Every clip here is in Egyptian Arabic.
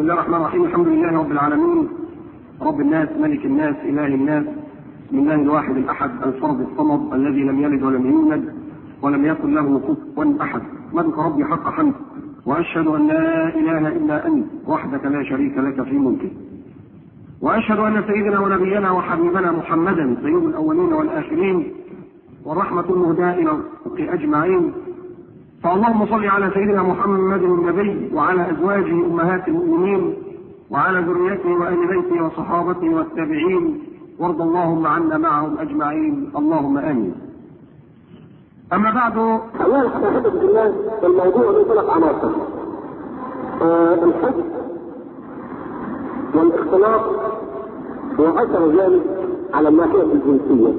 الله الرحمن الرحيم الحمد لله رب العالمين رب الناس ملك الناس اله الناس بسم الله الواحد الاحد الفرد الصمد الذي لم يلد ولم يولد ولم يكن له كفوا احد ملك ربي حق حمد واشهد ان لا اله الا انت وحدك لا شريك لك في ملكه واشهد ان سيدنا ونبينا وحبيبنا محمدا سيد الاولين والاخرين والرحمه المهداه الى الخلق اجمعين فاللهم صل على سيدنا محمد النبي وعلى ازواجه امهات المؤمنين وعلى ذريته واهل بيته وصحابته والتابعين وارض اللهم عنا معهم اجمعين اللهم امين. اما بعد أولا أحبة الله الموضوع له ثلاث عناصر. آه الحب والاختلاط وأثر ذلك على الناحية الجنسية.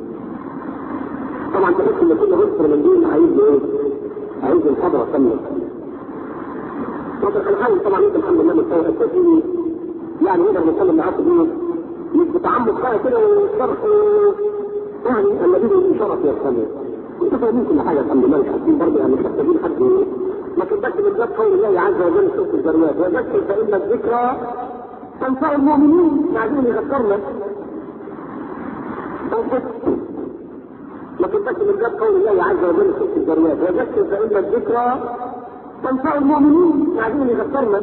طبعا تحس إن كل عنصر من دول عايز إيه؟ عايز محاضرة كاملة. طبعا الحال طبعا انت الحمد لله مستوى اساسي يعني نقدر نتكلم معاك بيه مش بتعمق بقى كده وشرح يعني الذي من شرف يستمر. انت فاهمين كل حاجه الحمد لله مش حاسين برضه يعني مش محتاجين حد لكن بس من باب قول الله عز وجل في سوره الذريات وذكر فان الذكرى تنفع المؤمنين عايزين يذكرنا لكن بس من باب قول الله عز وجل في سوره الذريات وذكر فان الذكرى تنفع المؤمنين عايزين يذكرنا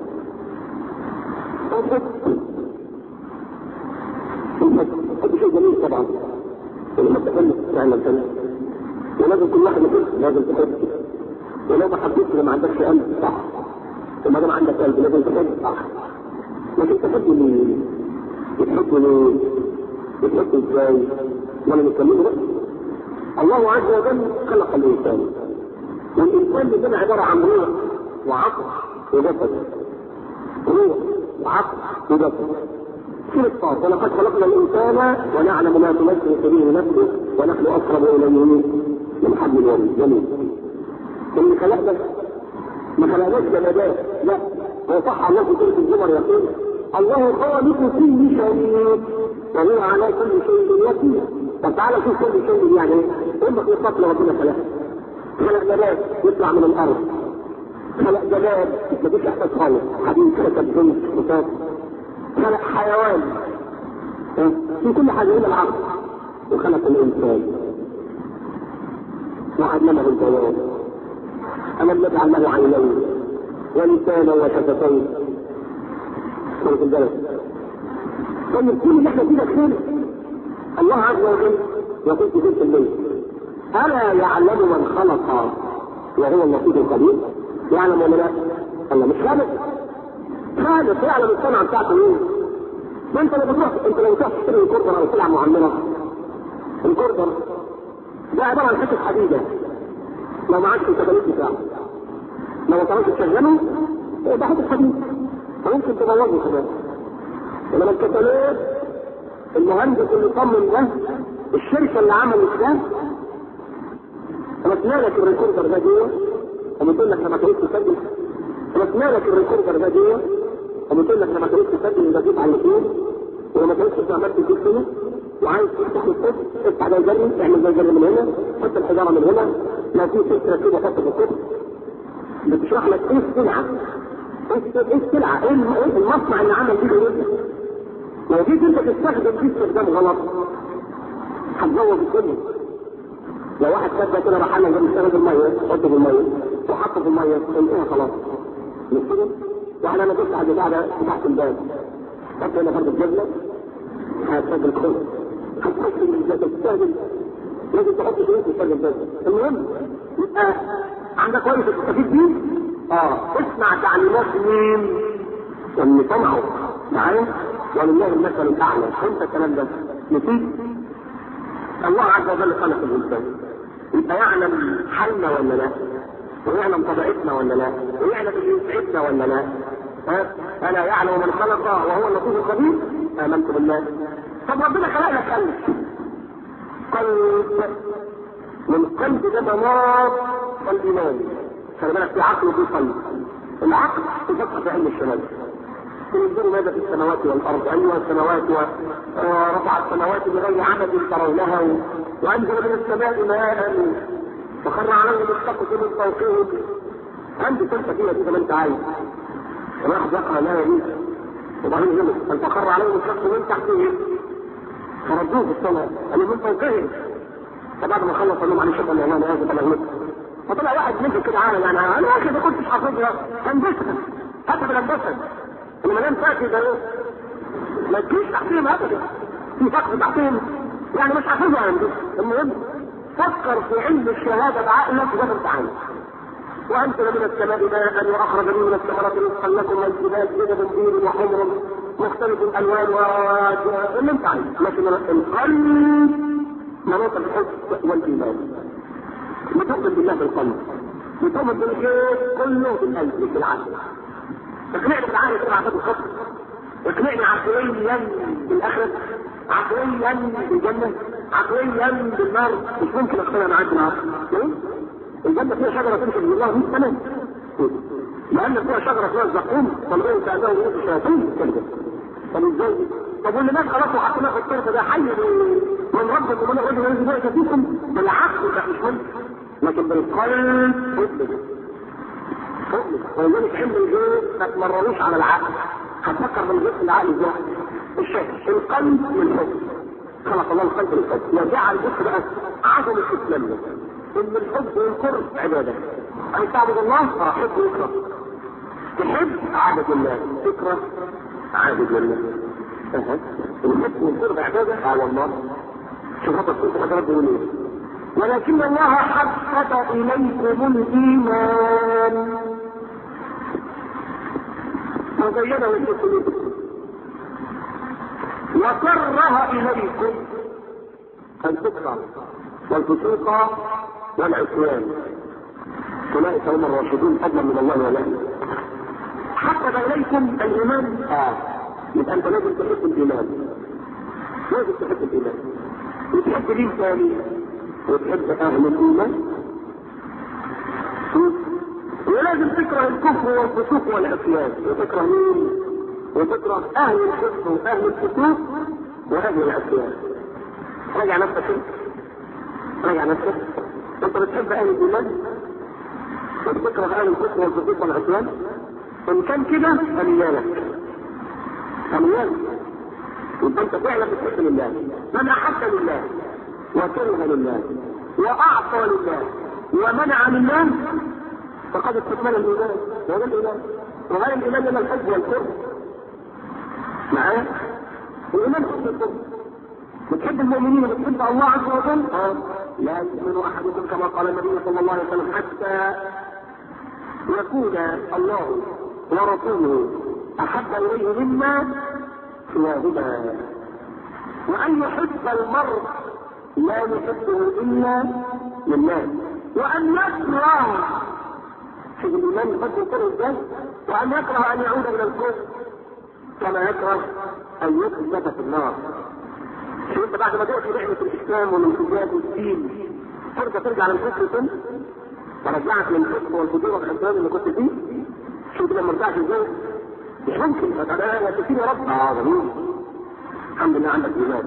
هذا شيء جميل طبعا ولما تحب تعمل كذا ولازم كل واحد يحب لازم تحب ولو ما حبيتش ما عندكش قلب صح وما دام عندك قلب لازم تحب صح لكن تحب ليه؟ بتحب ليه؟ بتحب ازاي؟ ولا نتكلمه بقى الله عز وجل خلق الانسان والانسان بيكون عباره عن روح وعقل وجسد روح وعقل وجسد في الصاد ولقد خلقنا الانسان ونعلم ما تمثل به نفسه ونحن اقرب اليه من حبل الوريد جميل اللي خلقنا ما خلقناش جمادات لا هو صح الله في سوره الزمر يقول الله خالق كل شيء وهو على كل شيء وكيل طب تعالى شوف كل شيء يعني ايه المخلوقات اللي ربنا خلقها خلق نبات يطلع من الارض خلق جماد مفيش احساس خالص حديد كتب جنس كتاب خلق حيوان في كل حاجه الا العقل وخلق الانسان وعلمه البيان الم نجعل له عينين ولسانا وشفتين سوره البلد طيب كل اللي احنا فيه ده خير الله عز وجل يقول في سوره الليل الا يعلم من خلق وهو اللطيف الخبير يعلم ولا لا؟ الله مش خالق خالق يعلم الصنعه بتاعته ايه؟ ما انت لو بتروح انت لو تروح تشتري الكوردر او سلعه معمره الكوردر ده عباره عن حته حديده لو معكش الكبريت بتاعه لو ما تعرفش تشغله يبقى حته حديد فممكن تبوظه كمان انما الكتالوج المهندس اللي صمم ده الشركه اللي عملت ده رسمنا لك الريكوردر ده جوه وبتقول لك لما تريد تسجل رسمنا لك الريكوردر ده جوه وبتقول لك لما تريد تسجل يبقى جيب على الاثنين ولما تريد تعمل تجيب كده وعايز تفتح الصوت افتح ده الجري اعمل ده الجري من هنا حط الحجاره من هنا لو في فكره كده حط في الصوت بتشرح لك ايه السلعه ايه السلعه ايه المصنع اللي عمل دي ايه لو جيت انت تستخدم دي استخدام غلط هتبوظ الدنيا لو واحد خد كده راح عمل جنب في الميه حطه في الميه وحطه في الميه انتهى خلاص مش كده؟ واحنا انا كنت على البتاع ده تحت الباب حط هنا فرد الجزمه هتسجل كله هتسجل تستخدم لازم تحط شروط تستخدم بس المهم يبقى عندك كويس تستفيد بيه اه اسمع تعليمات مين؟ اللي سمعوا معايا ولله المثل الاعلى انت الكلام ده نسيت الله عز وجل خلق الانسان يبقى يعلم حالنا ولا لا؟ ويعلم طبيعتنا ولا لا؟ ويعلم اللي يسعدنا ولا لا؟ ها؟ الا يعلم من خلق وهو اللطيف الخبير؟ امنت بالله. طب ربنا خلق لك قلب. قلب من قلب ده مناط الايمان. خلي بالك في عقل وفي قلب. العقل تفتح في علم الشمال. انظروا ماذا في السماوات والارض ايها السماوات ورفع السماوات بغير عمد ترونها وانزل من السماء ماء فخر عليهم السقف من فوقهم عندك انت فيها كده ما انت عايز واحد يقرا لا يجوز وبعدين يقول ان تقر عليهم الشخص من تحتهم فردوه في الصلاه قالوا من فوقهم فبعد ما خلص قال لهم معلش انا انا اسف انا غلطت فطلع واحد منهم كده عامل يعني انا يا اخي ما كنتش حافظها هندسه حتى بالهندسه انما لم تاتي ده ايه؟ ما تجيش تحتهم ابدا في سقف تحتهم يعني مش حافظها عندي المهم فكر في علم الشهاده بعقلك وده امتحان وانزل من السماء ماء واخرج به من الثمرات رزقا لكم والجبال جدد بيض وحمر مختلف الالوان واللي انت عايزه لكن القلب مناط الحب والايمان بتؤمن بالله بالقلب بتؤمن بالخير كله بالقلب مش بالعقل اقنعني بالعقل كده عشان الخطر اقنعني عقليا بالاخره عقليا بالجنه عقليا بالنار مش ممكن اقتنع معاك بالعقل الجنة فيها شجرة تمشي من الله 100 سنة لأن فيها شجرة فيها الزقوم طلعوا كأنه رؤوس الشياطين كده طب ازاي؟ طب واللي مات خلاص وحطيناه في الطرف ده حي من ربكم ومن ربكم الذي بارك فيكم بالعقل ده مش ممكن لكن بالقلب حب ولذلك علم الغيب ما تمرروش على العقل هتفكر بالغيب في العقل ازاي؟ الشك القلب من حب خلق الله القلب من حب وجعل بص بقى عظم الاسلام ده ان الحب والقرب عباده ان تعبد الله حب ويكره تحب عبد الله تكره عابد الله أه. الحب والقرب عباده اه والله شوف هذا الصوت حضرات بيقول ايه ولكن الله حبب اليكم الايمان وزينه في قلوبكم وكره اليكم الكفر والفسوق والعصيان اولئك هم الراشدون فضلا من الله وله حبب اليكم الايمان اه يبقى انت لازم تحب الايمان لازم تحب الايمان وتحب دين ثاني وتحب اهل الايمان ولازم تكره الكفر والفسوق والعصيان وتكره مين؟ وتكره اهل الكفر واهل الفسوق واهل العصيان راجع نفسك انت راجع نفسك انت بتحب اهل الايمان وبتكره اهل الكفر والفسوق والعصيان ان كان كده فليالك فليالك يبقى انت فعلا بتحب لله من احب لله وكره لله واعطى لله ومنع لله فقد استكمل الايمان وهذا الايمان وغير الايمان الا الحب والكره معايا الايمان حب الكره بتحب المؤمنين وبتحب الله عز وجل اه لا يؤمن احدكم كما قال النبي صلى الله عليه وسلم حتى يكون الله ورسوله احب اليه مما سواهما وان يحب المرء لا يحبه الا لله وان يكره في الايمان يحب الكره ازاي وان يكره ان يعود الى الكفر كما يكره ان يقذف في النار شوف انت بعد ما تؤتي نعمة الإسلام والانتجاب والدين ترجع ترجع للكفر ثم فرجعك للكفر والفجور والعصيان اللي كنت فيه شوف لما رجعت ازاي مش ممكن فتعالى يا كثير يا رب اه جميل الحمد لله عندك ايمان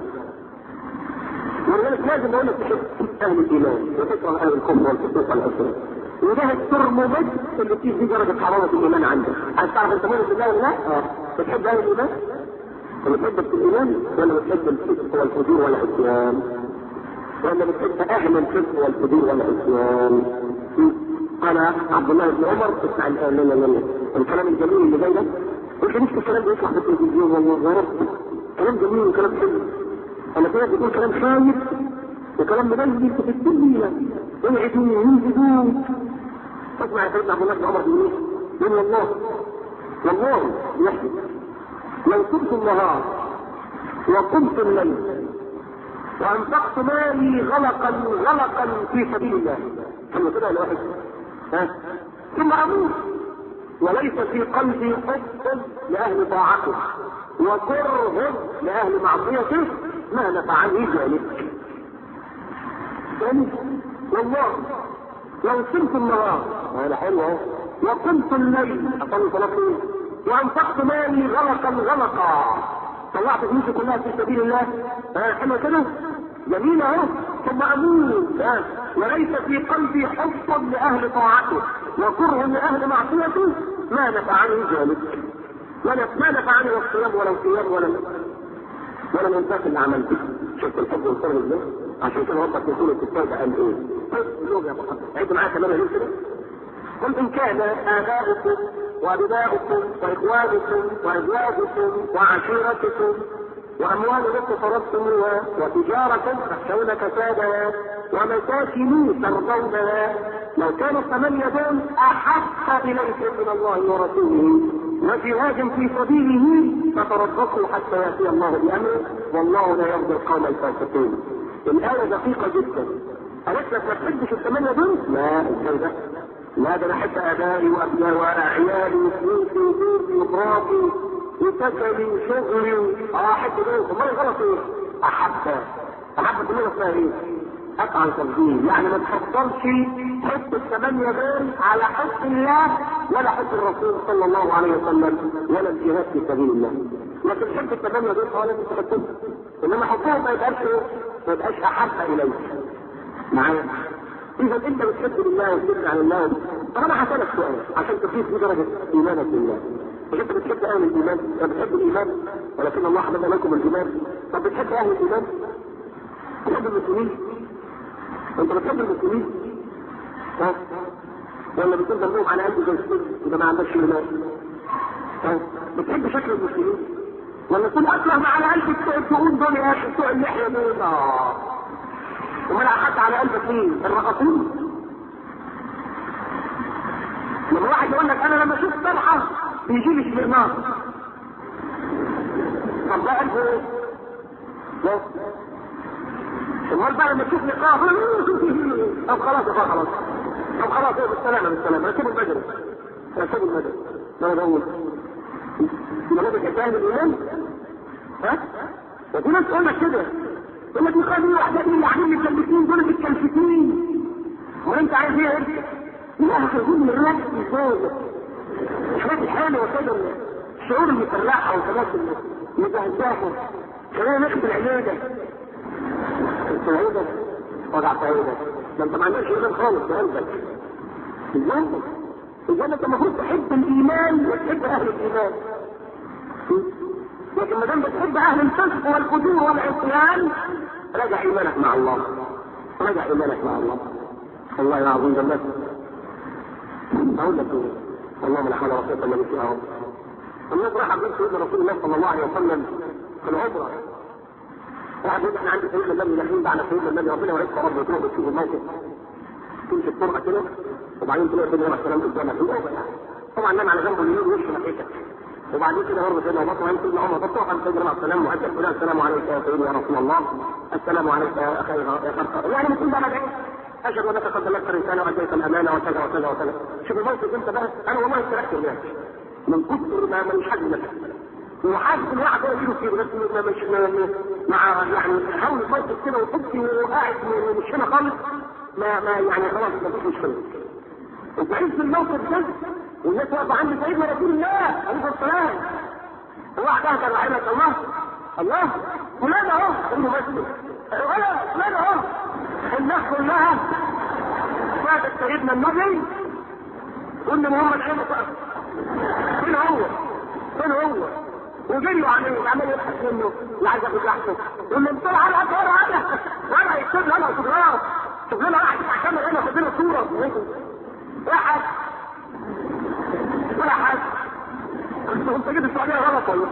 ولذلك لازم اقول لك تحب اهل الايمان وتكره اهل الكفر والفسوق والعصيان وده الترمومتر اللي فيه دي درجة حرارة الايمان عندك عايز تعرف انت مؤمن بالله ولا لا؟ اه بتحب اهل الايمان؟ بتحب الايمان ولا بتحب الفسق والفجور والعصيان؟ ولا بتحب اهل الفسق والفجور والعصيان؟ قال عبد الله بن عمر اسمع الان لا لا لا الكلام الجميل اللي جاي ده قلت نفس الكلام ده يطلع في التلفزيون والله يا رب كلام جميل وكلام حلو انا كده بتقول كلام خايف وكلام مبين في الدنيا يوعدون ينجدون اسمع يا سيدنا عبد الله بن عمر بن ايه؟ يقول والله والله يحيى لو صمت النهار وقمت الليل وانفقت مالي غلقا غلقا في سبيل الله ثم كده الواحد ها ثم اموت وليس في قلبي حب لاهل طاعته وكره لاهل معصيته ما نفعني ذلك والله لو صمت النهار هذا حلو اهو وقمت الليل اصلي صلاه وانفقت مالي غلقا غلقا طلعت فلوسي كلها في سبيل الله ها حلوه كده جميل اهو ثم اموت ها وليس في قلبي حب لاهل طاعته وكره لاهل معصيته ما نفعني ذلك ولا ما نفعني الصيام ولا الصيام ولا ولا الانفاق اللي عملته شفت الحب والكرم ازاي؟ عشان كده ربك يقول الكتاب قال ايه؟ طيب يا محمد عيد معايا كمان يقول كده قل ان كان اباؤكم وابناؤكم واخوانكم وازواجكم وعشيرتكم واموال اقترفتموها وتجارة تخشون كسادها ومساكن ترضونها لو كانوا الثمانية دول احق اليكم من الله ورسوله وجهاد في سبيله فتربصوا حتى ياتي الله بامره والله لا يرضي القوم الفاسقين. الايه دقيقه جدا. قالت لك ما تحبش الثمانيه دول؟ لا ازاي ده؟ لا ده انا احب ابائي وابنائي وعيالي وفلوسي وبيتي ومراتي وسكني وشغلي اه احب دول امال غلط ايه؟ احب احب كلنا اسمها ايه؟ قطعا تفضيل يعني ما تفضلش حب الثمانية دول على حب الله ولا حب الرسول صلى الله عليه وسلم ولا الجهاد في سبيل الله لكن حب الثمانية دول قال انت تحبهم انما حبهم ما يبقاش ما يبقاش احب اليك معايا اذا انت بتحب الله وتبني عن الله طب انا هسالك سؤال عشان تقيس بدرجه ايمانك بالله مش انت بتحب اهل الايمان انت بتحب الايمان ولكن الله حبب لكم الايمان طب بتحب اهل الايمان بتحب المسلمين انت بتحب المسلمين ها ولا بتقول ذنبهم على قلب زي السن اذا ما عندكش ايمان ها بتحب شكل المسلمين ولا تقول اكره على قلب بتوع الدهون دول يا اخي بتوع اللحيه دول اه امال حتى على قلبك مين؟ الرقصين لما واحد يقول لك انا لما اشوف فرحه بيجي لي اشمئناص طب ده قلبه ايه؟ لا امال بقى لما تشوف لقاء طب خلاص يا خلاص طب خلاص ايه بالسلامه بالسلامه ركبوا المجري ركبوا المجري ما انا بقول لما بدك فاهم الايمان ها وفي ناس تقول لك كده يقول لك يخلي واحده من اللي عاملين مكلفين دول متكلفتين وانت عايز ايه انت؟ لا هتقول من الرقص ازاي الحاجات الحلوه كده الشعور المفرحه والحاجات المزهزهه خلينا نخبر العياده سعيدة وجع سعيدة ده انت ما عندكش ايمان خالص في قلبك ازاي ازاي انت المفروض تحب الايمان وتحب اهل الايمان لكن ما دام بتحب اهل الفسق والفجور والعصيان راجع ايمانك مع الله راجع ايمانك مع الله والله العظيم ده الناس اقول لك ايه اللهم لا حول ولا قوه الا بالله يا رب الناس راح عند سيدنا رسول الله صلى الله عليه وسلم في العمره واحد يقول احنا عند سيدنا النبي داخلين بعد سيدنا النبي ربنا يعزك ربنا تروح تشوف الموقف تمشي الطرقه كده وبعدين تلاقي سيدنا عليه السلام قدامك الأوبة يعني طبعا نام على جنبه اليمين وشه ناحيتك وبعدين كده برضه سيدنا ابو بكر وعند سيدنا عمر بطل عند سيدنا عليه السلام مؤدب فلان السلام عليك يا سيدي يا رسول الله السلام عليك يا اخي يا خرقه يعني مثل ده بدعي اشهد انك قد بلغت الرساله واديت الامانه وكذا وكذا وكذا شوف الموقف انت بقى انا والله استريحت هناك من كثر ما من حجم نفسك وحاسس ان واحد هو يجيله كده بس ما مش ما مع يعني حاول يفكر كده ويحط وقاعد مش هنا خالص ما ما يعني خلاص ما فيش مشكله انت عايز في الموقف ده والناس واقفه عند سيدنا رسول الله عليه الصلاه والسلام واحد اهدى رحمه الله الله فلان اهو قول له بس ولا فلان اهو الناس كلها فاتت سيدنا النبي قلنا محمد عينه فين هو؟ فين هو؟ وجريوا عليه عمال يبحث منه لا عايز ياخد لحظه يقول له طلع على الارض ورا على ورا يكتب لنا اوتوجراف شوف لنا واحد يفتح كاميرا هنا ياخد لنا صوره واحد ولا حاجه انت انت جيت السعوديه غلط ولا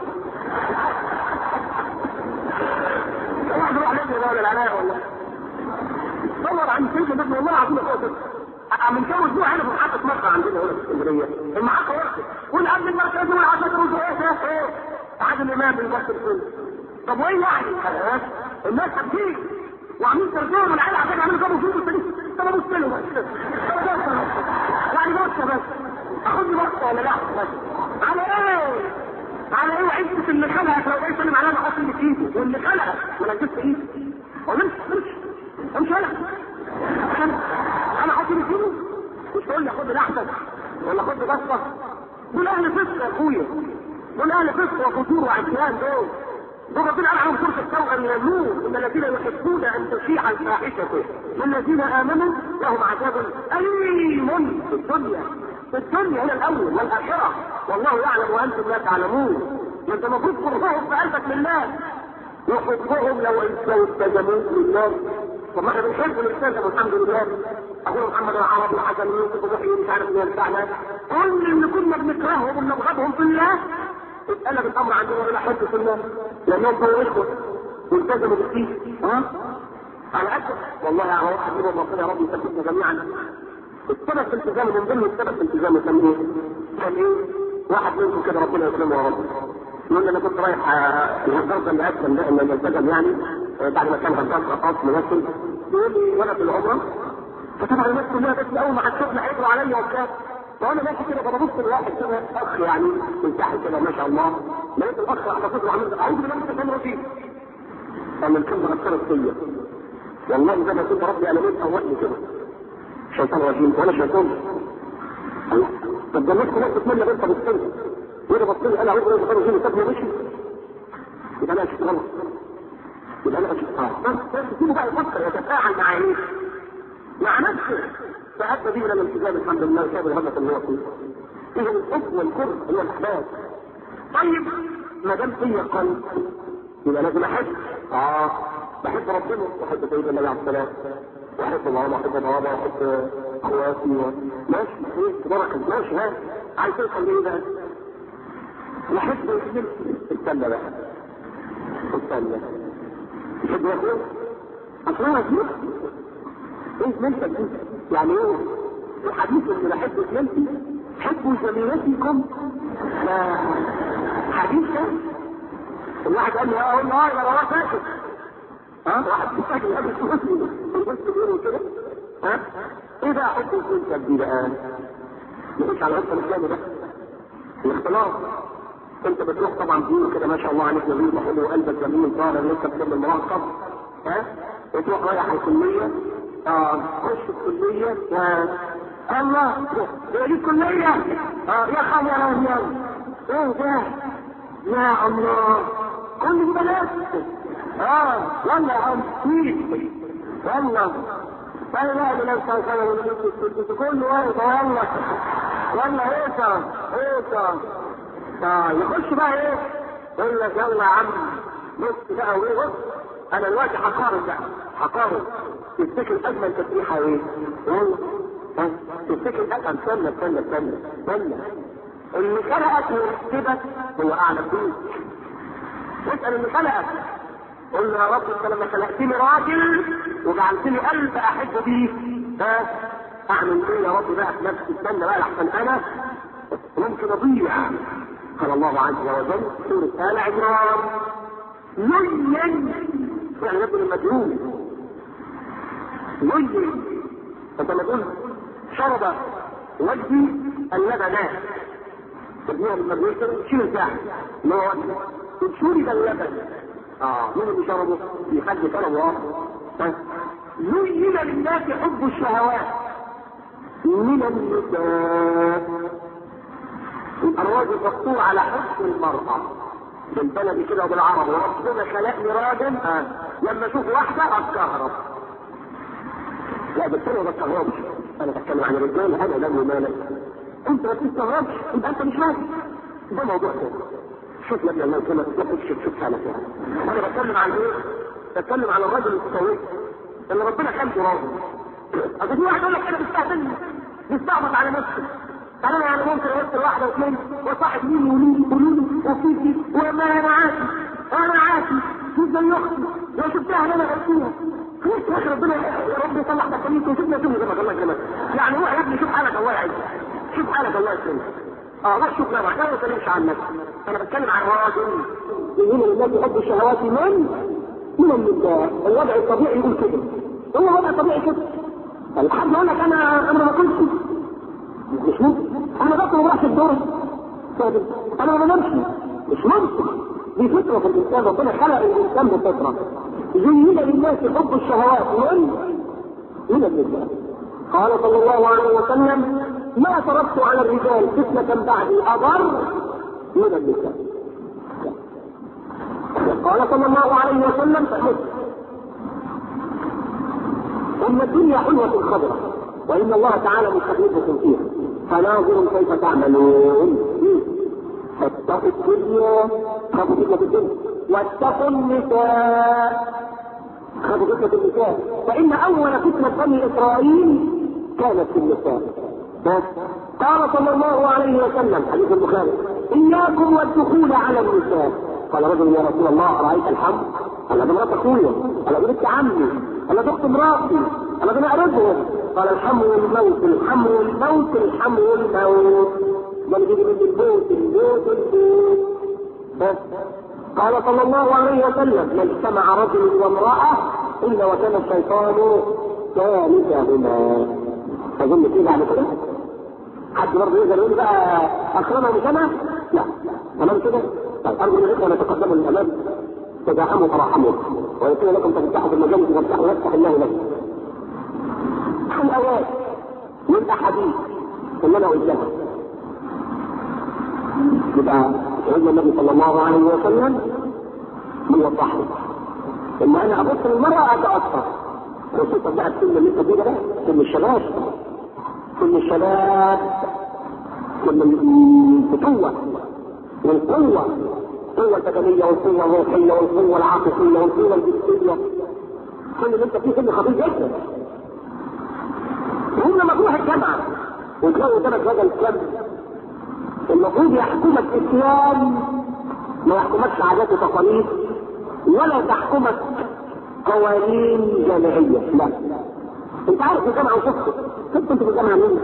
واحد يروح لابنه ولا العنايه والله دور عن سيدنا ابن والله العظيم من كام اسبوع هنا في محطه مكه عندنا هنا في اسكندريه المحطه وقفت والامن المركزي والعشرة والزقاق ايه عاد الامام بالمصر كله طب وايه يعني؟ خلاص الناس هتجيب وعاملين ترجمه والعيال عشان يعملوا جابوا فلوس تاني طب ابص له بس يعني بص بس اخد لي بصه ولا لا بس على ايه؟ على ايه وعزة اللي خلقك لو جاي سلم عليها بحط اللي في ايده واللي خلقك ما نجزت ايده ومش مش مش انا انا انا احط اللي في ايده مش تقول لي خد لحظه ولا خد بصه دول اهل فسق يا اخويا دول اهل فسق وفجور وعصيان دول دول ربنا قال عنهم سوره التوبه من النور ان الذين يحبون ان تشيع الفاحشه والذين امنوا لهم عذاب اليم في الدنيا في الدنيا هنا الاول والاخره والله يعلم وانتم لا تعلمون انت المفروض كرههم في قلبك لله وحبهم لو لو التزموا لله طب ما احنا بنحب الالتزم الحمد لله اقول محمد العربي وحسن يوسف ومحيي مش عارف مين بتاعنا كل اللي كنا بنكرههم ونبغضهم في الله اتقلب الامر عندنا الى حب في الله لانهم كانوا اخوه والتزموا بالدين ها على قد والله يا واحد منهم ربنا يا رب يثبتنا جميعا السبب في التزامه من ضمن السبب في التزامه كان ايه؟ كان ايه؟ واحد منكم كده ربنا يكرمه يا رب يقول لي انا كنت رايح الغزاره اللي اسلم ده اللي التزم يعني آه، بعد ما كان غزار غطاس ممثل يقول لي وانا في العمره فطبعا الناس كلها بس اول ما هتشوفنا هيجروا عليا وبتاع فانا ماشي كده ببص لواحد كده اخ يعني من تحت كده ما شاء الله لقيت الاخ راح بصيت له عملت اعوذ بالله من الشيطان الرجيم قال الكلمه اثرت فيا والله زي ما كنت ربي انا ليه اولني كده شيطان رجيم وانا شيطان الله طب ده الناس كلها بتتمنى بنت بالسن وانا بص لي انا اعوذ بالله من الشيطان الرجيم سابني مشي يبقى انا اشوف غلط يبقى انا اشوف اه بس بس سيبه بقى يفكر يتفاعل مع ايه؟ مع نفسه فأدى به من الالتزام الحمد لله شاب الهمة اللي هو فيه إذا الحب والكره هي الأحباب طيب ما دام فيا قلب يبقى لازم أحب آه بحب ربنا بحب سيدنا النبي عليه السلام واحب ماما واحب بابا واحب اخواتي و... ماشي ايه تبارك ماشي ها عايز توصل لايه بقى؟ واحب استنى بقى استنى تحب يا اصلا ايه منتج انت يعني ايه الحديث اللي بحب اسلامتي حبوا زميلتكم لا حديث ده الواحد قال لي اه اقول له اه يبقى انا فاكر ها واحد فاكر قبل بس بيقولوا كده ها ايه بقى حب الزميلتك دي بقى نخش على الرسم الاسلامي ده الاختلاط انت بتروح طبعا فيه كده ما شاء الله عليك نبيل حلو وقلبك جميل طالع لسه بتعمل المراقب ها وتروح رايح الكليه اه خش الكلية يا الله هي دي الكلية اه يا خالي يا رجال ايه ده يا الله كل دي بنات اه يلا يا عم مين يلا لا اله الا الله كله واقف يلا يلا هيصة هيصة اه يخش بقى ايه يقول لك يلا يا عم بص بقى وايه بص انا دلوقتي هقارن بقى هقارن تفتكر اجمل تسريحه ايه؟ والله ها تفتكر اجمل استنى استنى استنى استنى اللي خلقك ويحسبك هو اعلم بيك اسال اللي خلقك قل له يا رب انت لما خلقتني راجل وجعلتني قلب احب بيه ها اعمل ايه يا رب بقى في نفسي استنى بقى لحسن انا ممكن اضيع قال الله عز وجل سوره ال عمران لين يعني ابن المجنون لين انت لما تقول شرب وجهي اللبنات تبنيها بالمجنون كده شيل الفعل اللي هو وجهي شرب اللبن اه مين اللي شربه؟ في حد شربه اه لين للناس حب الشهوات من النساء الراجل مقطوع على حب المرأة بالبلدي كده وبالعربي وربنا خلقني راجل آه. لما اشوف واحدة اتكهرب لا بس انا ما بستغربش انا بتكلم عن الرجال هذا ده مالك انت ما تستغربش يبقى انت مش فاهم ده موضوع تاني شوف يا ابني الله يكرمك شوف شوف شوف حالك يعني انا بتكلم عن ايه؟ بتكلم عن الرجل السوي اللي ربنا خلقه راجل اصل في واحد يقول لك انا بستهبلني بيستعبط على نفسه انا يعني ممكن ارسل واحده واثنين وصاحب مين ومين ولولي وفيفي وما انا عاشي انا عاشي مش زي اختي لو شفتها انا غسيها خلاص يا اخي ربنا يا رب يصلح بطاريته وشوفنا شوف زي ما الله يكرمك يعني روح يا ابني شوف حالك الله يعزك شوف حالك الله يكرمك اه روح شوف نفسك انا ما بتكلمش عن نفسي انا بتكلم عن راجل يقول للناس يحب الشهوات من من النساء الوضع الطبيعي يقول كده هو وضع طبيعي كده الحد يقول لك انا انا ما باكلش مش ممكن انا باكل وراح الدور انا ما بنامش مش ممكن دي فطره في الانسان ربنا خلق الانسان بفطره زين للناس حب الشهوات من من النساء قال صلى الله عليه وسلم ما تركت على الرجال فتنة بعدي أضر من النساء قال صلى الله عليه وسلم إن الدنيا حلوة خضراء وإن الله تعالى مستخلفكم فيها فناظر كيف تعملون فاتقوا الدنيا خافوا فتنة الدنيا واتقوا النساء خافوا فتنة النساء فإن أول فتنة بني إسرائيل كانت في النساء قال صلى الله عليه وسلم حديث البخاري إياكم والدخول على النساء قال رجل يا رسول الله أرأيت الحمد قال ده مرات أخويا قال ده بنت عمي قال ده أخت مراتي قال ده أنا قريبهم قال الحم والموت الحم والموت الحم والموت ده اللي بيجي من الموت الموت الموت بس قال صلى الله عليه وسلم ما اجتمع رجل وامرأة إلا وكان الشيطان ثالثهما أظن كده على كده حد برضه يقدر يقول بقى أكرمه مش أنا؟ لا تمام كده؟ طيب أرجو من الإخوة يتقدموا للأمام تداعموا تراحموا ويكون لكم تفتحوا في المجالس وافتحوا يفتح الله لكم. الآيات من أحاديث اللي أنا قلتها يبقى سيدنا النبي صلى الله عليه وسلم بيوضح لي لما انا ابص للمراه اتاثر خصوصا بقى السن اللي انت فيه ده سن الشباب سن الشباب سن الفتوه والقوه القوة البدنية والقوة الروحية والقوة العاطفية والقوة الجسدية كل اللي انت فيه سن خطير جدا وهم لما تروح الجامعة وتلاقي قدامك هذا الكم المفروض يحكمك اسلام ما يحكمكش عادات وتقاليد ولا تحكمك قوانين جامعيه لا انت عارف في الجامعه وشفت كنت انت في الجامعه مين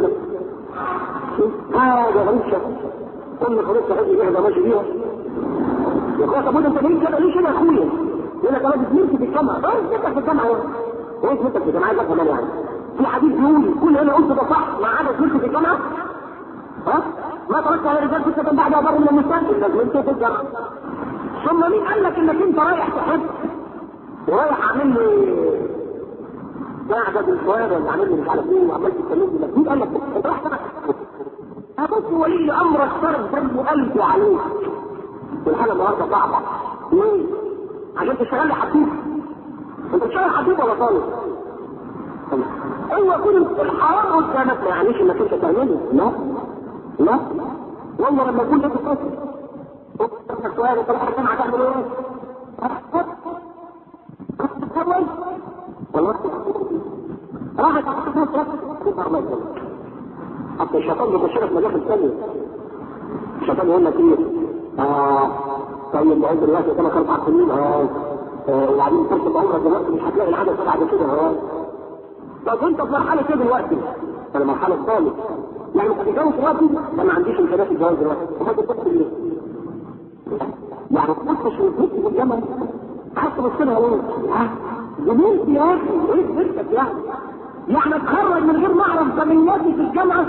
حاجه غريب شكل كل خليط هذه واحده ماشي بيها يا اخويا طب انت ليه كده ليه كده يا اخويا؟ يقول لك انا بتمشي في الجامعه اه انت في الجامعه ايه ايه انت في الجامعه عايز افهم يعني في حديث بيقول كل اللي انا قلته ده صح ما عدا تمشي في الجامعه ها ما تركت على الرجال فتنة بعد أبر من النساء إلا زمنت في الجامعة ثم مين قال لك إنك أنت رايح تحب ورايح عامل لي قاعدة بالصواب ولا عامل لي مش عارف إيه وعمال تتكلم لك مين قال لك أنت رايح تحب أبص ولي أمرك فرد دم قلبه عليك والحالة النهارده صعبة ليه؟ عشان تشتغل لي حبيب أنت بتشتغل حبيب ولا طالب؟ ايوه يكون الحرام قدامك ما يعنيش انك انت تعمله لا لا والله لما يكون لك قصر قصر سؤال انت راح الجامعه تعمل ايه؟ تتزوج والله راح تتزوج حتى الشيطان بيخش لك مجال ثانيه الشيطان يقول لك ايه؟ اه طيب بعد دلوقتي قدامك اربع سنين اه وبعدين ترتب عمرك دلوقتي مش هتلاقي العدد بعد كده اه طب انت في مرحله ايه دلوقتي؟ انا مرحله طالب يعني انت تتجوز دلوقتي انا ما عنديش امكانيات الجواز دلوقتي وما تتجوز ليه؟ يعني ما تخش وتبص في الجامعه عايز تبص لها ليه؟ زميلتي يا اخي ايه بنتك يعني؟ يعني اتخرج من غير ما اعرف زميلاتي في الجامعه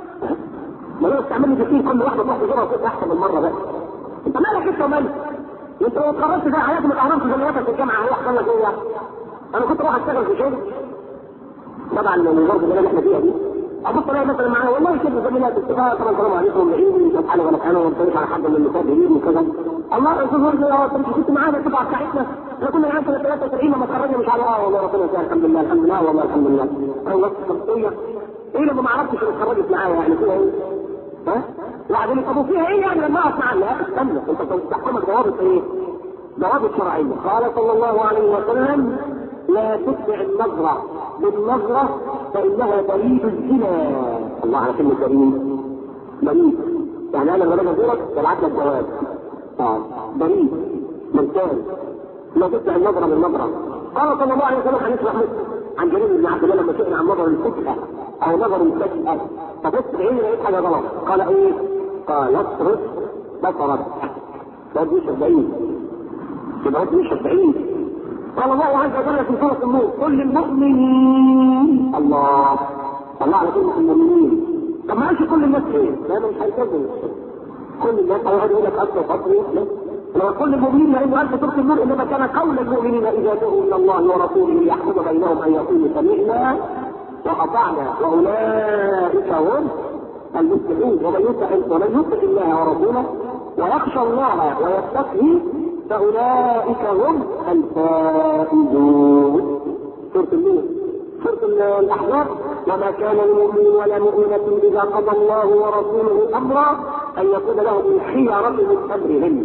ما لو تعمل لي كتير كل واحده تروح تزورها وتبقى احسن من مره بقى انت مالك انت ومالك؟ انت لو اتخرجت زي حياتي ما تعرفش زميلاتك في الجامعه هيحصل لك ايه يعني؟ انا كنت رايح اشتغل في شغل طبعا من برضه اللي احنا فيها دي ابص الاقي مثلا معايا والله كده زميلات اتفاق طبعا السلام عليكم بعيد سبحانه ولا سبحانه ولا على حد من النساء بعيد وكذا الله يقول يا انت مش كنت معانا الدفعه بتاعتنا احنا كنا معانا سنه 73 لما اتخرجنا مش على اه والله ربنا يسهل الحمد لله الحمد لله والله الحمد لله ايوه شخصيه ايه لما ما عرفتش اللي اتخرجت معايا يعني فيها ايه؟ ها؟ وبعدين طب وفيها ايه يعني لما اقف معاها لا استنى انت تحكمك ضوابط ايه؟ ضوابط شرعيه قال صلى الله عليه وسلم لا تتبع النظرة بالنظرة فإنها دليل الزنا الله على كلمة دليل دليل يعني أنا لما أزورك ببعت لك جواب اه دليل من كان لا تتبع النظرة بالنظرة قال صلى الله عليه وسلم حديث محمود عن جرير بن عبد الله لما سئل عن نظر الفتحة أو نظر الفجأة فبص بعيني لقيت حاجة غلط قال إيه؟ قال اصرف بصرك ما تجيش بعيد ما تجيش بعيد قال الله عز وجل في سورة النور كل المؤمنين الله الله على كلمة المؤمنين طب ما قالش كل الناس ايه؟ لا مش هيكذب كل الناس او يقول لك اصل فصل لو كل المؤمنين لانه قال في سورة النور انما كان قول المؤمنين اذا دعوا الى الله ورسوله ليحكم بينهم ان يقولوا سمعنا واطعنا واولئك هم المفلحون ومن يطع ومن يطع الله ورسوله ويخشى الله ويتقي فأولئك هم الفائزون سورة النور سورة الأحزاب وما كان لمؤمن ولا مؤمنة إذا قضى الله ورسوله أمرا أن يكون لهم الخيرة من أمرهم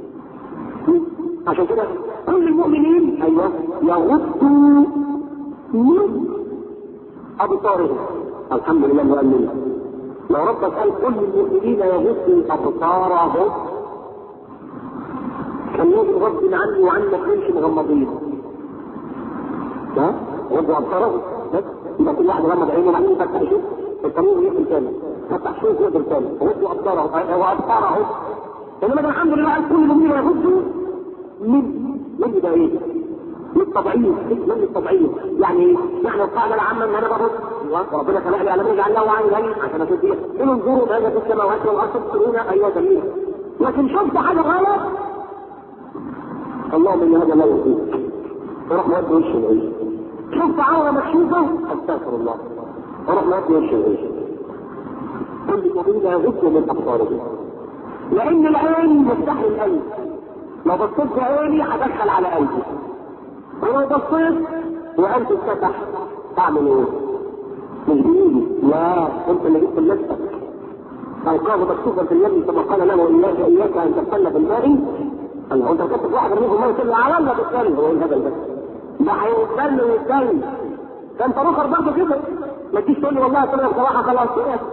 عشان كده كل المؤمنين أيوه يغضوا من أبصارهم الحمد لله مؤمنين لو ربك قال كل المؤمنين يغضوا أبصارهم كان يجب غض عني وعنك يمشي مغمضين ها غضوا أبصارهم بس يبقى كل واحد غمض عينه وبعدين يفتح يشوف القانون يقفل تاني فتح شوف يقفل تاني غضوا أبصارهم وأبصارهم انما ده الحمد لله قال كل المؤمنين يغضوا من من ده ايه؟ من الطبيعي من الطبيعي يعني نحن القاعده العامه ان انا بغض وربنا خلق لي على يجعل له عين غني عشان اشوف فيها ان انظروا ماذا في السماوات والارض تبصرون ايوه جميل لكن شفت حاجه غلط اللهم ان هذا لا يرضيك وراح مودي وش العيش شفت عوره مكشوفه استغفر الله وراح مودي وش العيش كل المؤمنين يغضوا من ابصارهم لان العين مفتاح القلب لو بصيت في عيني هدخل على قلبي ولو بصيت وقلبي اتفتح تعمل ايه؟ مش بايدي لا انت اللي جبت لنفسك القاه مكتوبا في اليم كما قال له اياك اياك ان تبتل بالماء قال له انت كنت واحد منهم ما يقول على الله بالتالي هو الهبل ده ده هيتبل ويتبل ده انت رخر برضه كده ما تجيش تقول لي والله طلع بصراحه خلاص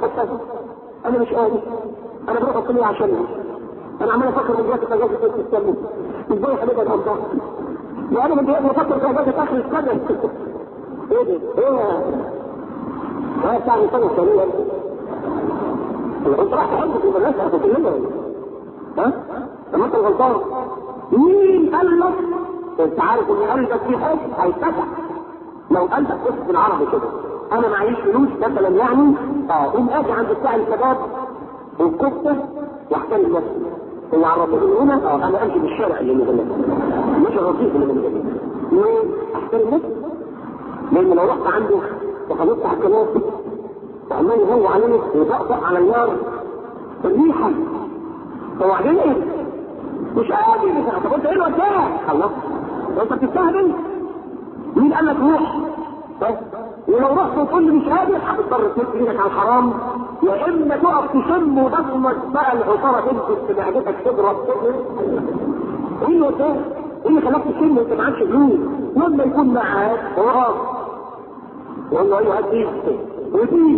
انا مش قادر انا بروح الكليه عشانها انا عمال افكر من دلوقتي في اجازه السلم ازاي حبيبي الامطار وانا من دلوقتي بفكر في اجازه اخر السنه ايه ده؟ ايه هي بتاع السنه الثانيه انت راح تحب في المدرسه هتكلمها ها؟ لما انت الغلطان مين قال لك انت عارف ان قلبك فيه حب هيتفتح لو قلبك بص بالعربي كده انا معيش فلوس مثلا يعني اه قوم اجي عند بتاع الكباب والكفته واحترم نفسي هو عرفني هنا اه انا امشي بالشارع اللي من هنا مش الرصيف اللي من هنا ليه؟ احترم نفسي لان لو رحت عنده وخلصت على الكلام وعمال يهو عليه ويطقطق على النار الريحه وبعدين ايه؟ مش قادر طب انت ايه الوجهه؟ الله انت بتستهبل؟ مين قال لك روح؟ ولو رحت وتقول لي مش قادر هتضطر تمد ايدك على الحرام يا اما تقف تشم وتضمك بقى العصاره تمسك في معدتك تضرب ايه اللي قدام؟ ايه اللي خلاك تشم وانت معكش فلوس؟ لما يكون معاك خلاص يقول له ايوه هات دي ودي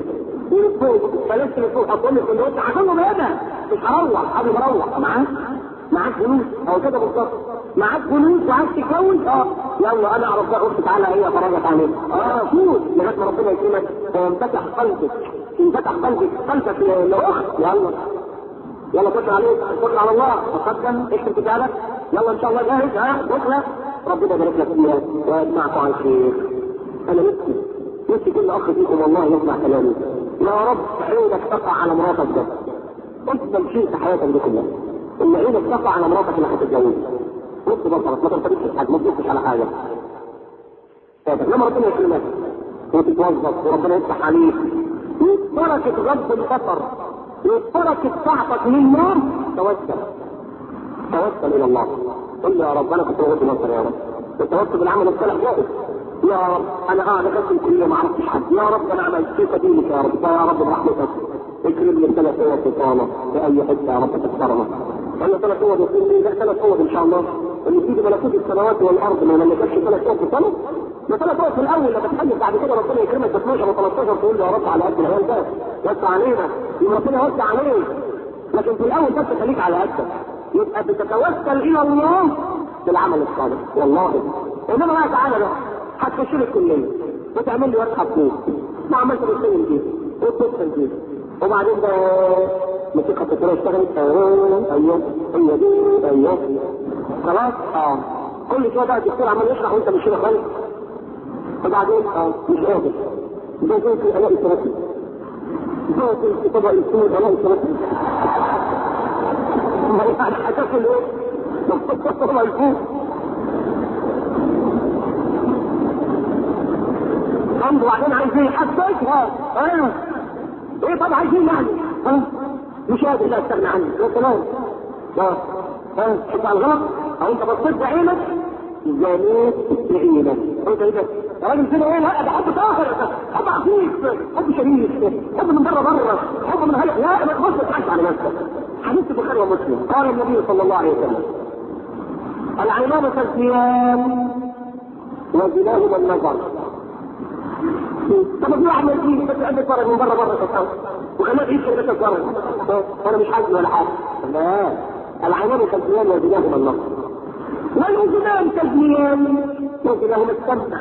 بلاش تليفون هتقول لي كنت قلت عشان بيدها مش هروح حابب اروح معاك معاك فلوس او كده بالظبط معاك فلوس وعايز تتجوز اه يلا انا اعرف بقى قلت تعالى ايه افرجك عليك اه فوت لغايه ما ربنا يكرمك وينفتح قلبك ينفتح قلبك قلبك لاخت يلا يلا توكل عليك توكل على الله تقدم اكتب كتابك يلا ان شاء الله جاهز ها بكره ربنا يبارك لك فيها ويجمعكم على الخير انا نفسي نفسي كل اخ فيكم والله يسمع كلامي يا رب عينك تقع على مراتك ده افضل شيء في حياتك دي كلها ان عينك تقع على مراتك اللي هتتجوزها بص بصرك ما ترتبطش حاجه ما تبصش على حاجه لما ربنا يكرمك وتتوظف وربنا يفتح عليك بركة غض البصر وبركة طاعتك لله توسل توسل الى الله قل يا رب انا كنت بغض بصر يا رب التوسل بالعمل الصالح جائز يا رب انا قاعد اقسم كل ما عرفتش حد يا رب انا عملت في سبيلك يا رب يا رب برحمتك اكرم لي ثلاث قوة سلطانة في اي حتة يا رب تكسرنا ولا ثلاث قوة يقول لي لا ثلاث قوة ان شاء الله اللي تيجي ملكوت السماوات والارض ما ملكتش ثلاث قوة في السنة ما ثلاث قوة في الاول لما تحلف بعد كده ربنا يكرمك ب 12 و 13 تقول له يا رب على قد العيال ده وسع علينا يبقى ربنا يوسع عليك لكن في الاول بس خليك على قدك يبقى بتتوسل الى الله بالعمل الصالح والله انما بقى تعالى بقى هتخش لي الكليه وتعمل لي ورقه فلوس ما عملت بالسن دي وتدخل دي وبعدين ده موسيقى التصوير اشتغلت ايوه ايوه ايوه ايوه خلاص اه كل شويه بقى الدكتور عمال يشرح وانت مش هنا خالص وبعدين اه مش قادر ده زي في الاقي ثلاثي زي في طبق السود الاقي ثلاثي ما يعني هتاكل ايه؟ الله يفوق عنده وبعدين عايز ايه؟ حسيتها ايوه ايه طب عايزين يعني؟ ها؟ مش قادر لا استغنى عنه يا سلام ها ها شوف على الغلط او انت بصيت بعينك زنيت بعينك قلت ايه ده؟ يا راجل كده ايه لا ده حب طاهر حب عفيف حب شريف حب من بره بره حب من هلا لا ما تبص تحكي على نفسك حديث البخاري ومسلم قال النبي صلى الله عليه وسلم العينان كالصيام وزناهما النظر طب في واحد يجي بس عندك فرق من بره بره تساوي وخلاه يعيش كده تتفرج وانا مش حاجه ولا حاجه لا العينان كالصيام وزناهما النظر والاذنان كالزيان وزناهما السمع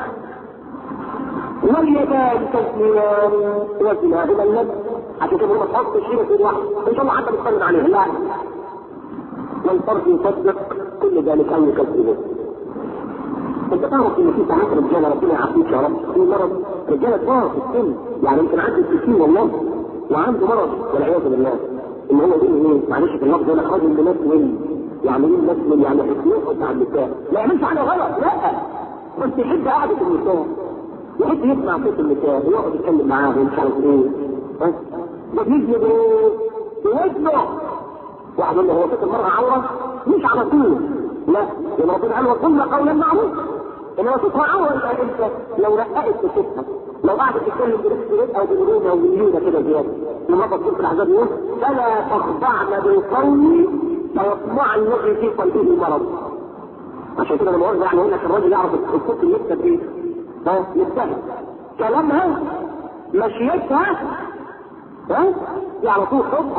واليدان كالزيان وزناهما اللب عشان كده ما تحطش هنا في واحد ان شاء الله حتى بتفرج عليه لا والفرد يصدق كل ذلك ان يكذبه انت تعرف ان في ساعات رجاله ربنا يعافيك يا رب في مرض رجاله كبار في السن يعني يمكن عنده 60 والله وعنده مرض والعياذ بالله ان هو يقول ايه معلش في اللفظ انا راجل ممثل يعني ايه ممثل يعني حسين بتاع النساء ما يعملش حاجه غلط لا بس يحب قعده النساء يحب يسمع صوت النساء ويقعد يتكلم معاهم مش عارف ايه بس ده بيجلد ايه؟ بيجلد واحد يقول له هو صوت المرأة عورة مش على طول لا لما ربنا قال وقلنا قولا معروف انما صوتها عورة يبقى انت لو رققت في صوتها لو قعدت تتكلم برزق او بمرونه او بمليونه كده زياده لما تقول في الاحزاب يقول فلا تخضعن بالقول فيطمع الذي في قلبه مرض عشان كده لما يعني يقول لك الراجل يعرف الصوت اللي يكتب ايه؟ ها يجتهد كلامها مشيتها ها دي على طول خطه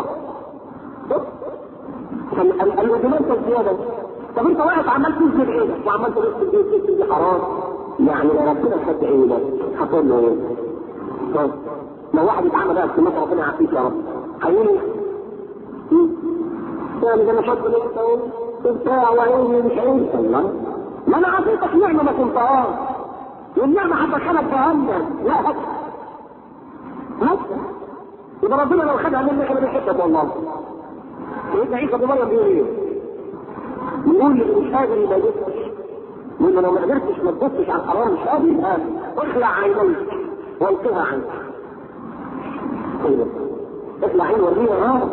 الاذنان كالزياده طب انت واقف عمال تنزل عينك وعمال تبص البيت دي حرام يعني لو ربنا خد عينك هتقول له ايه؟ طيب لو واحد اتعمل بقى في مصر ربنا يعافيك يا رب هيقول يعني ده انا شاب انت بتاع وعيني مش عيني الله ما انا عطيتك نعمه ما كنتهاش والنعمه هتدخلك جهنم لا هات هات يبقى ربنا لو خدها منك انا بيحبك والله سيدنا عيسى بن مريم بيقول ايه؟ يقول اللي مش قادر يبقى يبصش يقول له لو ما قدرتش ما تبصش على الحرام مش قادر يبقى اخلع عينيك والقها عنك. طيب اخلع عين وريها ها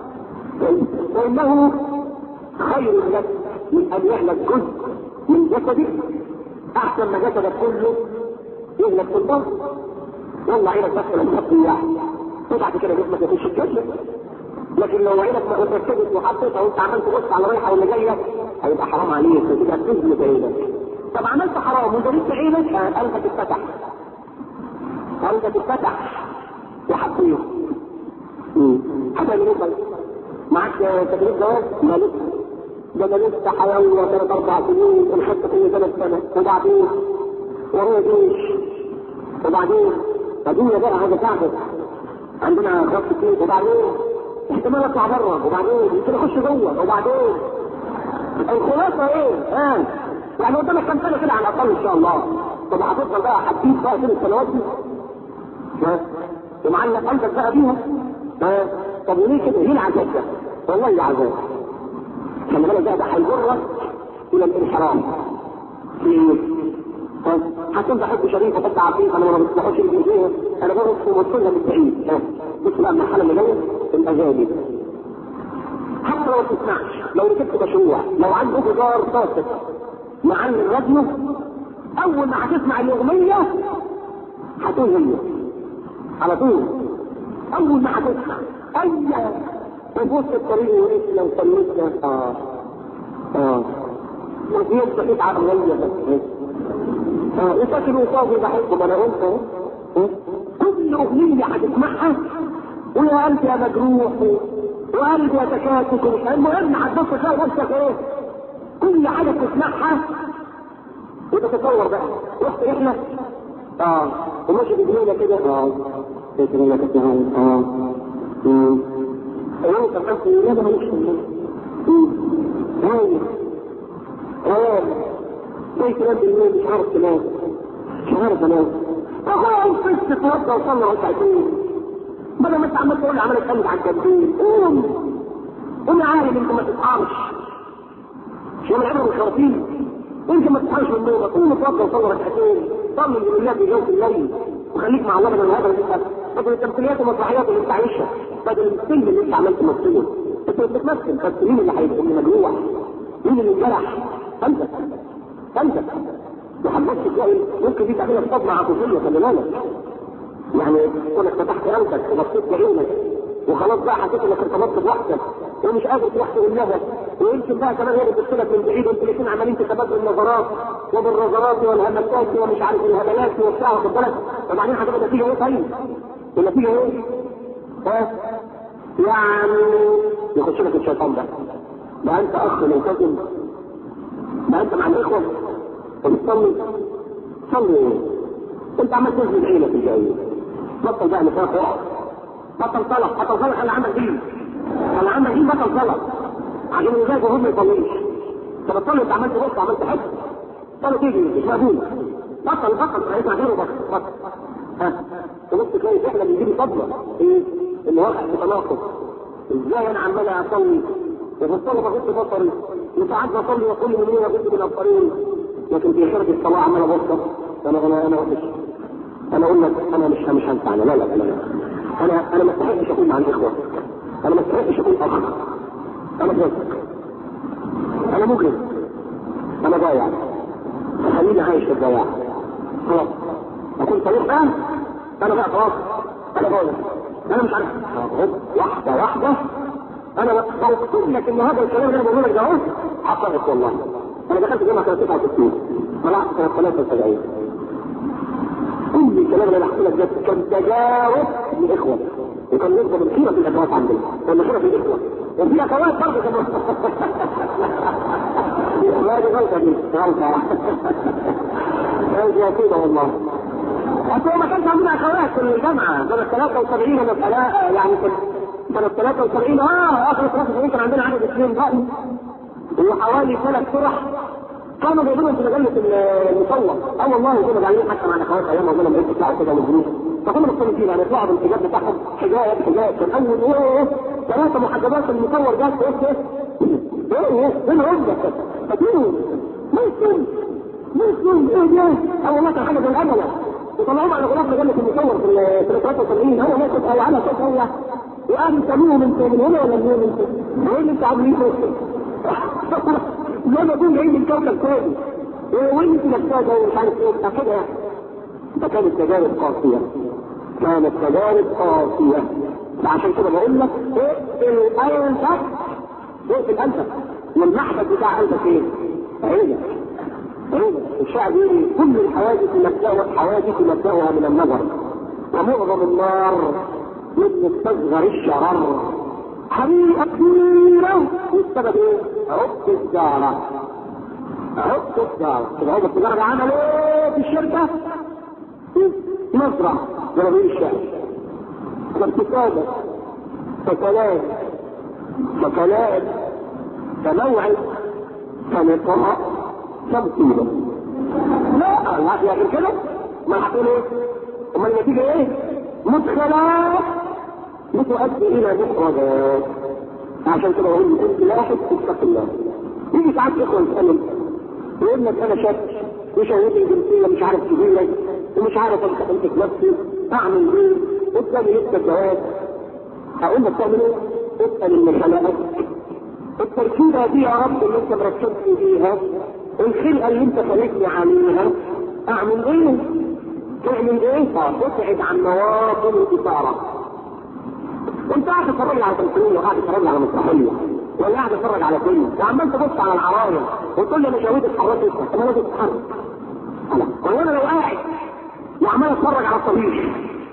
وانه خير لك من ان يهلك جزء من جسدك احسن ما جسدك كله يهلك في الضغط والله عينك بس لما تحط اياها وبعد كده جسمك يخش الجسد لكن لو عينك ما اتركزت وحطيتها وانت عمال تبص على رايحه ولا جايه هيبقى حرام عليك وتبقى تزلق عينك طب عملت حرام وجريت عينك قلبك اتفتح قلبك اتفتح وحطيه هتعمل ايه طيب؟ معاك تدريب جواز؟ لا لسه ده انا لسه حيوي ثلاث اربع سنين ونحط كل ثلاث سنه وبعدين ورايا جيش وبعدين ادوية بقى عايز اساعدك عندنا اخوات كتير وبعدين احتمال اطلع بره وبعدين يمكن اخش جوه وبعدين الخلاصه ايه؟ ها؟ آه. يعني قدامك كام سنه كده على الاقل ان شاء الله طب هتفضل بقى حبيب بقى كل السنوات دي؟ ها؟ ومعلق قلبك بقى بيها؟ ها؟ طب وليه كده؟ ليه العذاب ده؟ والله عذاب خلي بالك بقى ده هيجرك الى الانحراف في ايه؟ هتكون بحب شريك وحب عفيف انا ما بسمعوش الجنسيه انا بقف في وصلنا من بعيد بص بقى المرحله اللي جايه الاغاني حتى لو ما تسمعش لو ركبت مشروع لو عنده جدار فاسد معلم الراديو اول ما هتسمع الاغنيه هتقول هي على طول اول ما هتسمع اي تبص الطريق وريت لو سميتنا اه اه وفي يوم بقيت عربيه بس اه وفاكر وصافي بحبه ما انا قلت اهو كل اغنيه هتسمعها ويا قلبي يا مجروح وقلبي يتكاتك ومش المهم هتبص تلاقي نفسك ايه كل حاجه بتسمعها وتتصور بقى رحت رحله اه وماشي بجنينه كده اه بجنينه كده اه امم ايوه طب انت يا ده ماليش هاي هاي زي كلام بالليل مش عارف تنام مش عارف انام اخويا قلت تتوضى وصلى ركعتين بدل ما انت عمال تقول لي عمال اتكلم عن التنبيه قوم قوم يا عالم انت ما تفهمش شو العبره بالخراطيم انت ما تفهمش من نومك قوم اتوضى وصلى ركعتين صلي لله في جوف الليل وخليك مع الله من هذا اللي بدل التمثيليات والمسرحيات اللي انت عايشها بدل الفيلم اللي انت عمال تمثله انت مش بتمثل بس مين اللي هيبقى اللي مجروح مين اللي انجرح انت انت وحب هتبص تلاقي ممكن دي تعمل لك صدمه عاطفيه خلي بالك يعني كونك فتحت قلبك وبصيت بعينك وخلاص بقى حسيت انك ارتبطت بواحده ومش قادر تحسن النهى ويمكن بقى كمان هي بتبص لك من بعيد وانتوا الاثنين عمالين تتبادلوا النظرات وبالنظرات والهمسات ومش عارف الهبلات وبتاع واخد بالك وبعدين هتبقى النتيجه ايه طيب؟ النتيجه ايه؟ ها؟ يعني يخش لك الشيطان ده ما انت اخ ملتزم ما انت مع الاخوه وبتصلي صلي ايه؟ انت عمال تنزل عينك الجايه بطل بقى نفاق اقعد بطل طلب بطل طلب خلي عندك دين خلي عندك دين بطل طلب عشان الولاد وهم ما يصليش انت بتصلي انت عمال تبص عمال تحس صلي تيجي مش مقبول بطل بطل عايز غيره بطل بطل ها تبص تلاقي احنا بيجيب صدمه ايه؟ اللي واقع في تناقض ازاي انا عمال اصلي وفي الصلاه بغض بصري وساعات بصلي وكل من يغض من الطريق لكن في خارج الصلاه عمال ابصر انا انا انا وحش انا اقول لك انا مش مش هنفع لا لا لا لا انا انا ما استحقش اكون مع الاخوه انا ما استحقش اكون اخ انا فاسق انا مجرم انا ضايع خليني عايش في الضياع خلاص اكون طريق بقى انا بقى خلاص انا ضايع انا مش عارف واحده واحده انا بقول لك ان هذا الكلام اللي انا بقوله لك ده اهو حصلت والله انا دخلت جامعه سنه 69 طلعت سنه 73 كل الكلام اللي انا حكيت لك ده كان تجارب لاخوه وكان يفضل الخيره في الاخوات عندنا كان خيره في الاخوه وفي اخوات برضه كمان لا دي غلطه دي غلطه غلطه كده والله اصل ما كانش عندنا اخوات في الجامعه سنه 73 ولا ثلاثه يعني سنه 73 اه اخر 73 كان عندنا عدد اثنين بقى وحوالي ثلاث فرح كانوا جايبينهم في مجله المصور اه والله كانوا جايين حتى مع الاخوات ايام ما كنا بنروح يطلعوا كده والجنود فكنا مختلفين يعني يطلعوا بالحجاب بتاعهم حجاب حجاب كان اول ايه ثلاثه محجبات المصور ده في ايه ايه ايه فين هم فاكرين مسلم مسلم ايه ده اه والله كان حاجه زي الامل وطلعوهم على غلاف مجله المصور في سنه 73 هو ماسك او على صوت هو وقام يسالوه من من هنا ولا من هنا؟ ايه اللي انتوا عاملين زي ما يكون جايين من كوكب ثاني وين في نفسها ده ومش عارف ايه بتاع كده ده كانت تجارب قاسية كانت تجارب قاسية عشان كده بقول لك اقفل قلبك اقفل قلبك والمحبس بتاع قلبك ايه؟ عينك عينك الشعب يقول كل الحوادث مبدأها حوادث مبدأها من النظر ومعظم النار من مستصغر الشرر حريقة كبيرة والسبب ايه؟ عقد الدارة عقد الدارة طب عقد التجارة عمل ايه في الشركة؟ مزرعة جنوبية الشام فابتسامة فكلام فكلام فموعد فلقاء فمصيبة لا لا يا غير كده ما هتقول ايه؟ امال النتيجة ايه؟ مدخلات بتؤدي الى مخرجات عشان كده بقول انت لاحظ اتق الله يجي ساعات اخوه يسالوا يقول لك انا شاب وشهوتي الجنسيه مش عارف تجيلك ومش عارف امسك نفسي اعمل ايه قدامي لسه الجواز هقول لك تعمل ايه؟ اسال اللي خلقك التركيبه دي يا رب اللي انت مركبت فيها الخلقه اللي انت خلقني عليها اعمل ايه؟ تعمل ايه؟ ابعد عن مواطن الاثاره انت قاعد تتفرج على تمثيليه وقاعد تتفرج على مسرحيه ولا قاعد تتفرج على فيلم وعمال تبص على العرايا وتقول لي مشاهير اتحركت انا لازم تتحرك هو انا لو قاعد وعمال اتفرج على الطبيخ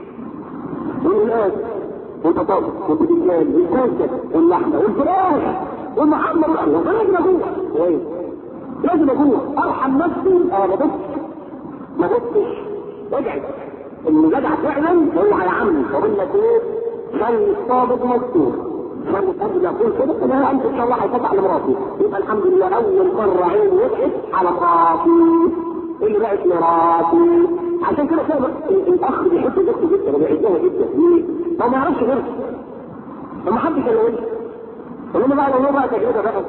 والناس والبطاطس والبتنجان والكوسه واللحمه والفراخ والمحمر والقهوه لازم اجوع كويس لازم اجوع ارحم نفسي اه ما بصش ما بصش ابعد اللي جدع فعلا هو هيعمل وبقول لك ايه خلي الصابت مستور خلي الصابت يقول كده انا انت ان شاء الله هيفتح لمراتي يبقى الحمد لله اول مره عين وقعت على مراتي اللي بقت مراتي عشان كده كده الاخ بيحب زوجته جدا وبيعزها جدا ليه؟ هو ما يعرفش غيرها فما حدش يلومه انما بقى لو هو بقى تجربه بقى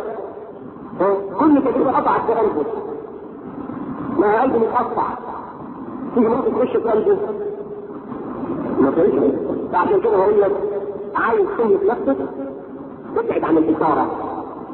كل تجربه قطعت في قلبه ما قلبه متقطع تيجي مرة تخش في قلبه ما فيش عشان كده بقول لك عايز تملك نفسك ابعد عن الإثارة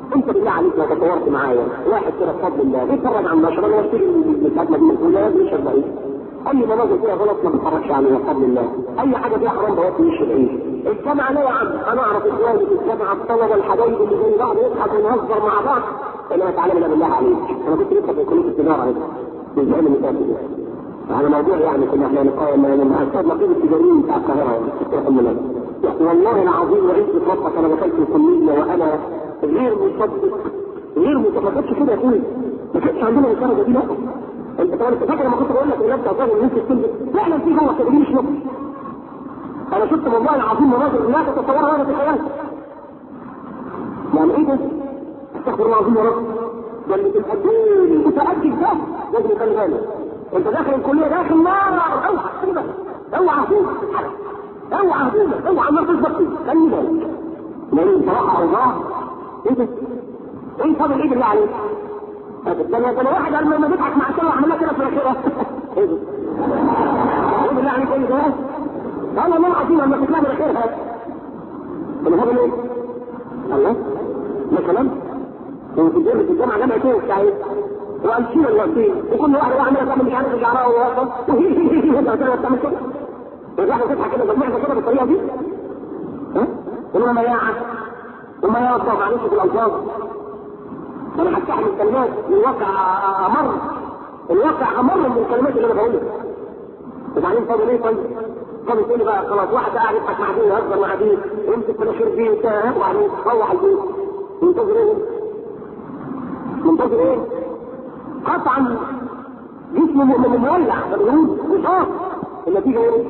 انت بالله عليك لو تصورت معايا واحد كده بفضل الله بيتفرج على النشر انا بشتري من ساعه ما دي الاولى بيشرب ايه اي مناظر فيها غلط ما بتفرجش عليها بفضل الله اي حاجه فيها حرام بوطي يشرب ايه الجامعه لا يا عم انا اعرف اخواني في الجامعه الطلبه الحبايب اللي زي بعض نضحك ونهزر مع بعض انا تعالى بالله بالله عليك انا كنت لسه في كليه التجاره هنا من زمان اللي فات على موضوع يعني كنا احنا نقاوم مع الاستاذ نقيب التجاريين بتاع القاهره الدكتور محمد والله العظيم وعزة ربك انا دخلت الكليه وانا غير مصدق غير مصدق ما كانتش كده يا اخوي ما كانش عندنا الدرجه دي لا انت طبعا انت فاكر لما كنت بقول لك الناس تعتبر ان انت الكليه فعلا في جوه كده دي مش نقص انا شفت والله العظيم مناظر لا تتصورها ولا تتخيلها يعني ايه ده؟ استغفر الله العظيم يا رب ده اللي تبقى الدين متأكد ده لازم يخلي بالك انت داخل الكليه داخل نار اوعى كده اوعى فوق اوعى فوق اوعى النار تثبت فيك خلي بالك لان بصراحه اوضاع ايه ده؟ ايه فاضل ايه بالله عليك؟ ده انا ده انا واحد قال لما بيضحك مع السنه وعمل لها كده في الاخره ايه ده؟ ايه بالله عليك ايه ده؟ انا ما العظيم لما تطلع من اخرها انا هذا ليه؟ الله ده كلام وفي الجامعة في الجامعة جامعة ايه بتاع ايه؟ وألسين الوسيل وكل واحد بقى عمال تعمل مش عارف شعرها وواقف وانت بتعمل كده الواحد تضحك كده بالمعدة كده بالطريقة دي ها؟ وما مياعة وما يوصف معلش في الألفاظ أنا هفتح الكلمات الواقع أمر الواقع أمر من الكلمات اللي أنا بقولها وبعدين فاضل ايه طيب؟ فاضل تقول لي بقى خلاص واحد قاعد يضحك مع دي ويهزر مع دي ويمسك مناخير دي وبتاع وبعدين روح البيت منتظر ايه؟ منتظر ايه؟ قطعا جسمه مولع مجهود وصاف النتيجه ايه؟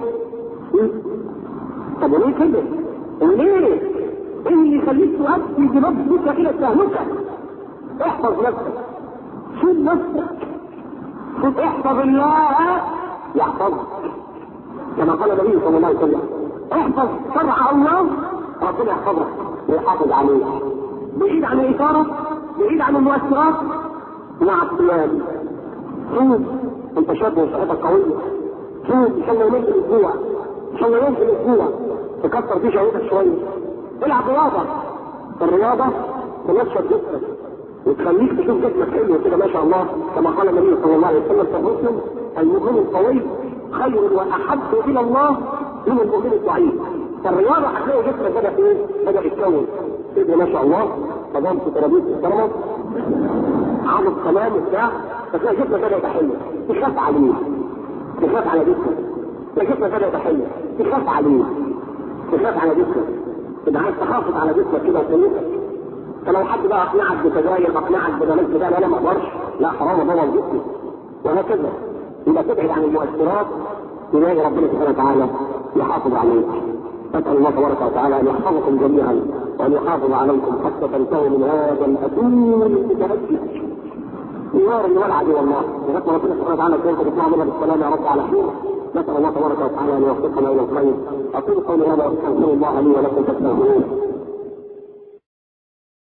طب وليه كده؟ وليه؟ ايه اللي يخليك تؤدي بنفسك الى التهلكه؟ احفظ نفسك شوف نفسك شوف احفظ الله يحفظك كما قال النبي صلى الله عليه وسلم احفظ شرع الله ربنا يحفظك ويحافظ عليك بعيد عن الاثاره بعيد عن المؤثرات مع الصيام صوم انت شاب وصحتك قويه صوم ان شاء الله يومين في الاسبوع ان شاء الله يوم في الاسبوع تكسر فيه شهوتك شويه العب رياضه الرياضه تنشط جسمك وتخليك تشوف جسمك حلو كده ما شاء الله كما قال النبي صلى الله عليه وسلم في مسلم المؤمن القوي خير واحب الى الله من المؤمن الضعيف فالرياضه هتلاقي جسمك بدا ايه؟ بدا يتكون كده ما شاء الله تمام في ترابيزه محترمه عامل كلام وبتاع فتلاقي جسمك بدا يتحلل تخاف عليه تخاف على جسمك تلاقي جسمك بدا يتحلل تخاف عليه تخاف على جسمك تبقى عايز تحافظ على جسمك كده وسيلتك فلو حد بقى اقنعك بسجاير اقنعك ببلاش كده لا لا ما اقدرش لا حرام ابوظ جسمي وهكذا يبقى تبعد عن المؤثرات تلاقي ربنا سبحانه وتعالى يحافظ عليك نسأل الله تبارك وتعالى أن يحفظكم جميعا وأن يحافظ عليكم حتى تنتهوا من هذا الأدوم المتهجد النار اللي ولع دي والله لغايه ربنا سبحانه وتعالى كيف تطلع منها بالسلام يا رب على خير نسأل الله تبارك وتعالى أن يوفقنا إلى الخير أقول قولي هذا وأستغفر الله لي ولكم فاستغفروه